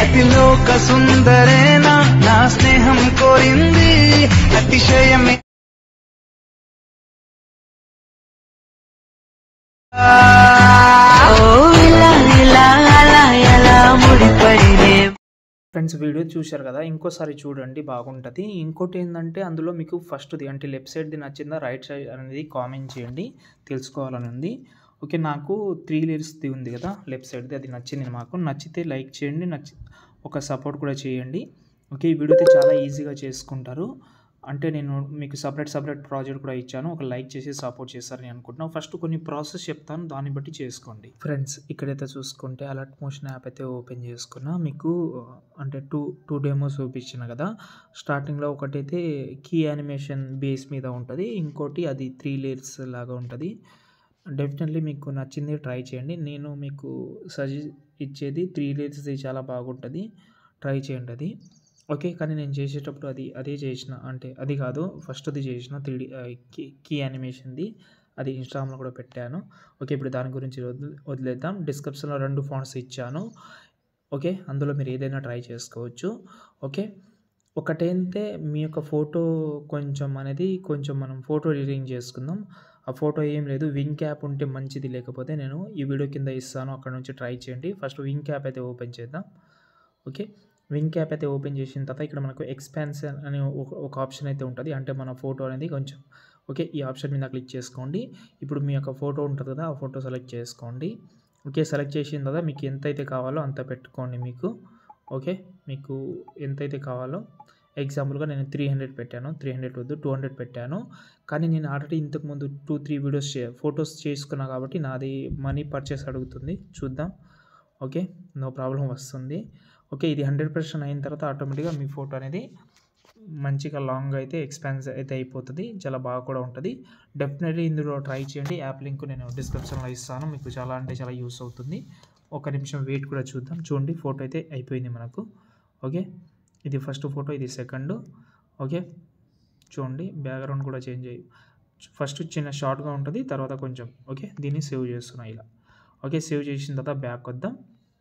అతిలోక సుందరేనా నా స్నేహం కోరింది అతిశయమే ఓ ఇలా ఇలా అలా ఎలా ముడిపడినే ఫ్రెండ్స్ వీడియో చూశారు కదా ఇంకోసారి చూడండి బాగుంటుంది ఇంకోటి ఏంటంటే అందులో మీకు ఫస్ట్ది అంటే లెఫ్ట్ సైడ్ది నచ్చిందా రైట్ సైడ్ అనేది కామెంట్ చేయండి తెలుసుకోవాలని ఉంది ఓకే నాకు త్రీ లేయర్స్ది ఉంది కదా లెఫ్ట్ సైడ్ది అది నచ్చింది మాకు నచ్చితే లైక్ చేయండి నచ్చి ఒక సపోర్ట్ కూడా చేయండి ఓకే ఈ వీడియో అయితే చాలా ఈజీగా చేసుకుంటారు అంటే నేను మీకు సపరేట్ సపరేట్ ప్రాజెక్ట్ కూడా ఇచ్చాను ఒక లైక్ చేసి సపోర్ట్ చేస్తారని అనుకుంటున్నాను ఫస్ట్ కొన్ని ప్రాసెస్ చెప్తాను దాన్ని బట్టి చేసుకోండి ఫ్రెండ్స్ ఇక్కడైతే చూసుకుంటే అలర్ట్ మోషన్ యాప్ అయితే ఓపెన్ చేసుకున్నా మీకు అంటే టూ టూ డెమోస్ చూపించిన కదా స్టార్టింగ్లో ఒకటైతే కీ యానిమేషన్ బేస్ మీద ఉంటుంది ఇంకోటి అది త్రీ లేయర్స్ లాగా ఉంటుంది డెఫినెట్లీ మీకు నచ్చింది ట్రై చేయండి నేను మీకు సజెస్ట్ ఇచ్చేది త్రీ లేయర్స్ది చాలా బాగుంటుంది ట్రై చేయండి అది ఓకే కానీ నేను చేసేటప్పుడు అది అదే చేసిన అంటే అది కాదు ఫస్ట్ది చేసిన త్రీ డీ కీ కీ యానిమేషన్ది అది ఇన్స్టాగ్రామ్లో కూడా పెట్టాను ఓకే ఇప్పుడు దాని గురించి వదిలే వదిలేద్దాం డిస్క్రిప్షన్లో రెండు ఫాంట్స్ ఇచ్చాను ఓకే అందులో మీరు ఏదైనా ట్రై చేసుకోవచ్చు ఓకే ఒకటైతే మీ యొక్క ఫోటో కొంచెం అనేది కొంచెం మనం ఫోటో ఎడిటింగ్ చేసుకుందాం ఆ ఫోటో ఏం లేదు వింగ్ క్యాప్ ఉంటే మంచిది లేకపోతే నేను ఈ వీడియో కింద ఇస్తాను అక్కడ నుంచి ట్రై చేయండి ఫస్ట్ వింగ్ క్యాప్ అయితే ఓపెన్ చేద్దాం ఓకే వింగ్ క్యాప్ అయితే ఓపెన్ చేసిన తర్వాత ఇక్కడ మనకు ఎక్స్పాన్షన్ అనే ఒక ఒక ఆప్షన్ అయితే ఉంటుంది అంటే మన ఫోటో అనేది కొంచెం ఓకే ఈ ఆప్షన్ మీద క్లిక్ చేసుకోండి ఇప్పుడు మీ యొక్క ఫోటో ఉంటుంది కదా ఆ ఫోటో సెలెక్ట్ చేసుకోండి ఓకే సెలెక్ట్ చేసిన తర్వాత మీకు ఎంతైతే కావాలో అంత పెట్టుకోండి మీకు ఓకే మీకు ఎంతైతే కావాలో ఎగ్జాంపుల్గా నేను త్రీ హండ్రెడ్ పెట్టాను త్రీ హండ్రెడ్ వద్దు టూ హండ్రెడ్ పెట్టాను కానీ నేను ఆల్రెడీ ఇంతకుముందు టూ త్రీ వీడియోస్ చే ఫొటోస్ చేసుకున్నా కాబట్టి నాది మనీ పర్చేస్ అడుగుతుంది చూద్దాం ఓకే నో ప్రాబ్లం వస్తుంది ఓకే ఇది హండ్రెడ్ పర్సెంట్ అయిన తర్వాత ఆటోమేటిక్గా మీ ఫోటో అనేది మంచిగా లాంగ్ అయితే ఎక్స్పాన్స్ అయితే అయిపోతుంది చాలా బాగా కూడా ఉంటుంది డెఫినెట్లీ ఇందులో ట్రై చేయండి యాప్ లింక్ నేను డిస్క్రిప్షన్లో ఇస్తాను మీకు చాలా అంటే చాలా యూస్ అవుతుంది ఒక నిమిషం వెయిట్ కూడా చూద్దాం చూడండి ఫోటో అయితే అయిపోయింది మనకు ఓకే ఇది ఫస్ట్ ఫోటో ఇది సెకండ్ ఓకే చూడండి బ్యాక్గ్రౌండ్ కూడా చేంజ్ అయ్యి ఫస్ట్ చిన్న షార్ట్గా ఉంటుంది తర్వాత కొంచెం ఓకే దీన్ని సేవ్ చేస్తున్నా ఇలా ఓకే సేవ్ చేసిన తర్వాత బ్యాక్ వద్దాం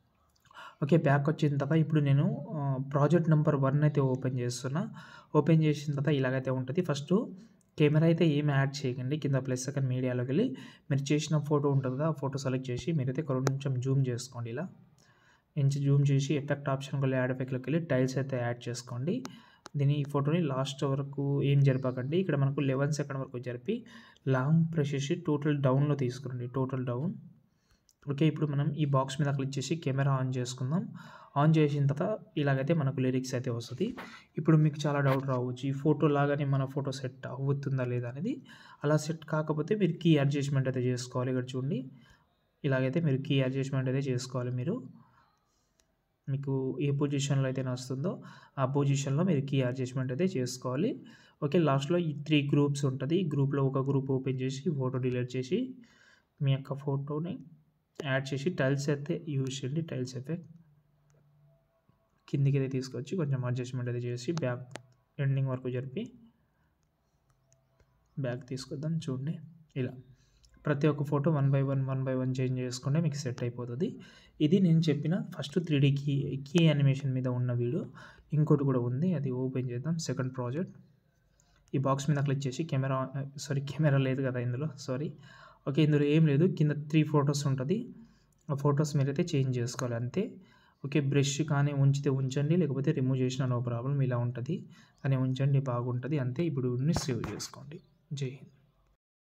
ఓకే బ్యాక్ వచ్చిన తర్వాత ఇప్పుడు నేను ప్రాజెక్ట్ నెంబర్ వన్ అయితే ఓపెన్ చేస్తున్నా ఓపెన్ చేసిన తర్వాత ఇలాగైతే ఉంటుంది ఫస్ట్ కెమెరా అయితే ఏం యాడ్ చేయకండి కింద ప్లస్ సెకండ్ మీడియాలోకి వెళ్ళి మీరు చేసిన ఫోటో ఉంటుంది కదా ఆ ఫోటో సెలెక్ట్ చేసి మీరైతే కొంచెం జూమ్ చేసుకోండి ఇలా ఇంచు జూమ్ చేసి ఎఫెక్ట్ ఆప్షన్కి వెళ్ళి యాడ్ ఎఫెక్ట్లోకి వెళ్ళి టైల్స్ అయితే యాడ్ చేసుకోండి దీని ఈ ఫోటోని లాస్ట్ వరకు ఏం జరపకండి ఇక్కడ మనకు లెవెన్ సెకండ్ వరకు జరిపి లాంగ్ ప్రెస్ చేసి టోటల్ డౌన్లో తీసుకురండి టోటల్ డౌన్ ఓకే ఇప్పుడు మనం ఈ బాక్స్ మీద క్లిక్ చేసి కెమెరా ఆన్ చేసుకుందాం ఆన్ చేసిన తర్వాత ఇలాగైతే మనకు లిరిక్స్ అయితే వస్తుంది ఇప్పుడు మీకు చాలా డౌట్ రావచ్చు ఈ ఫోటో లాగానే మన ఫోటో సెట్ అవుతుందా లేదా అనేది అలా సెట్ కాకపోతే మీరు కీ అడ్జస్ట్మెంట్ అయితే చేసుకోవాలి ఇక్కడ చూడండి ఇలాగైతే మీరు కీ అడ్జస్ట్మెంట్ అయితే చేసుకోవాలి మీరు మీకు ఏ పొజిషన్లో అయితే నచ్చుతుందో ఆ పొజిషన్లో మీరు కీ అడ్జస్ట్మెంట్ అయితే చేసుకోవాలి ఓకే లాస్ట్లో ఈ త్రీ గ్రూప్స్ ఉంటుంది గ్రూప్లో ఒక గ్రూప్ ఓపెన్ చేసి ఫోటో డిలీట్ చేసి మీ యొక్క ఫోటోని యాడ్ చేసి టైల్స్ అయితే యూజ్ చేయండి టైల్స్ ఎఫెక్ట్ కిందికి అయితే తీసుకొచ్చి కొంచెం అడ్జస్ట్మెంట్ అయితే చేసి బ్యాక్ ఎండింగ్ వరకు జరిపి బ్యాక్ తీసుకొద్దాం చూడండి ఇలా ప్రతి ఒక్క photo one by one one by one change చేసుకుంటే మీకు సెట్ అయిపోతుంది ఇది నేను చెప్పిన first three D key key animation మీద ఉన్న వీడియో ఇంకోటి కూడా ఉంది అది ఓపెన్ చేద్దాం సెకండ్ ప్రాజెక్ట్ ఈ బాక్స్ మీద క్లిక్ చేసి కెమెరా సారీ కెమెరా లేదు కదా ఇందులో సారీ ఓకే ఇందులో ఏం లేదు కింద త్రీ ఫొటోస్ ఉంటుంది ఆ ఫొటోస్ మీరైతే చేంజ్ చేసుకోవాలి అంతే ఓకే బ్రష్ కానీ ఉంచితే ఉంచండి లేకపోతే రిమూవ్ చేసిన నో ప్రాబ్లం ఇలా ఉంటుంది కానీ ఉంచండి బాగుంటుంది అంతే ఇప్పుడు సేవ్ చేసుకోండి జై హింద్